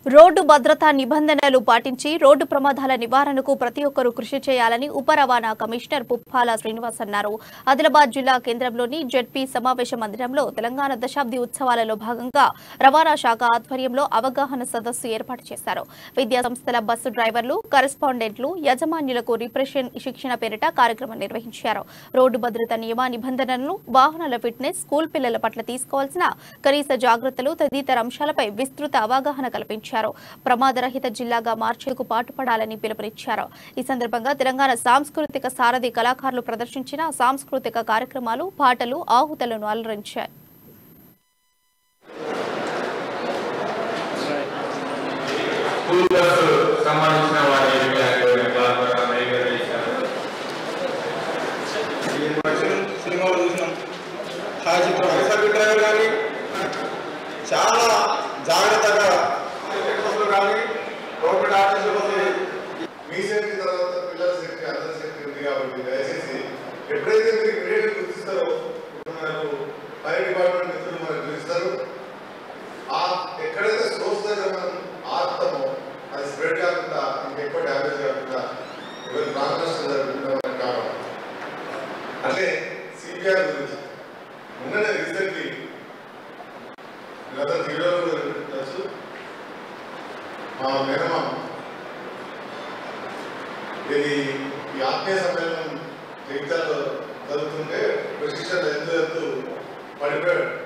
road భద్రతా నిబంధనలు పాటించి రోడ్డు ప్రమాదాల నివారణకు ప్రతి ఒక్కరూ కృషి చేయాలని ఉప రవాణా కమిషనర్ పుప్పాల శ్రీనివాస్ అన్నారు ఆదిలాబాద్ జిల్లా కేంద్రంలోని జెడ్పీ సమావేశ మందిరంలో తెలంగాణ దశాబ్ది ఉత్సవాలలో భాగంగా రవాణా శాఖ ఆధ్వర్యంలో అవగాహన సదస్సు ఏర్పాటు చేశారు విద్యా సంస్థల బస్సు డ్రైవర్లు కరెస్పాండెంట్లు యజమాన్యులకు రిప్రెషన్ శిక్షణ పేరిట కార్యక్రమం నిర్వహించారు రోడ్డు భద్రత నియమ నిబంధనలను వాహనాల ఫిట్నెస్ స్కూల్ పిల్లల పట్ల తీసుకోవాల్సిన కనీస జాగ్రత్తలు తదితర అంశాలపై విస్తృత అవగాహన కల్పించారు ప్రమాదరహిత జిల్లాగా మార్చేందుకు పాటుపడాలని పిలుపునిచ్చారు ఈ సందర్భంగా తెలంగాణ సాంస్కృతిక సారథి కళాకారులు ప్రదర్శించిన సాంస్కృతిక కార్యక్రమాలు పాటలు ఆహుతులను అలరించాయి స్కూల్ బస్సు సంబంధించిన వారి చేశారు ఈ మధ్యన సినిమాలో చూసినాం ఛాయాచిత్రం వైఎస్ఆర్ డ్రైవర్ కానీ చాలా జాగ్రత్తగా బస్సులు కానీ గవర్నమెంట్ ఆఫీసులు బస్సులు మీ సేఫ్టీ తర్వాత పిల్లల సేఫ్టీ అందరి సేఫ్టీ ఉంది కాబట్టి దయచేసి ఎప్పుడైతే మీరు ఇమీడియట్ గుర్తిస్తారో ఇప్పుడు మనకు ఫైర్ డిపార్ట్మెంట్ మిత్రులు మనకు చూపిస్తారు ఆ ఎక్కడైతే సోర్స్ దగ్గర మనం ఆపుతామో అది స్ప్రెడ్ కాకుండా ఇంకెక్కువ డ్యామేజ్ కాకుండా ఎవరి ప్రాణ నష్టం జరగకుండా మనకు కావాలి అట్లే సిపిఆర్ గురించి మొన్ననే రీసెంట్లీ గత వీడియోలో తెలుసు మా మేనమామ ఇది ఈ ఆత్మీయ సమ్మేళనం జగిత్యాలలో జరుగుతుంటే ప్రశిక్షణ ఎంతో ఎంతో పడిపోయాడు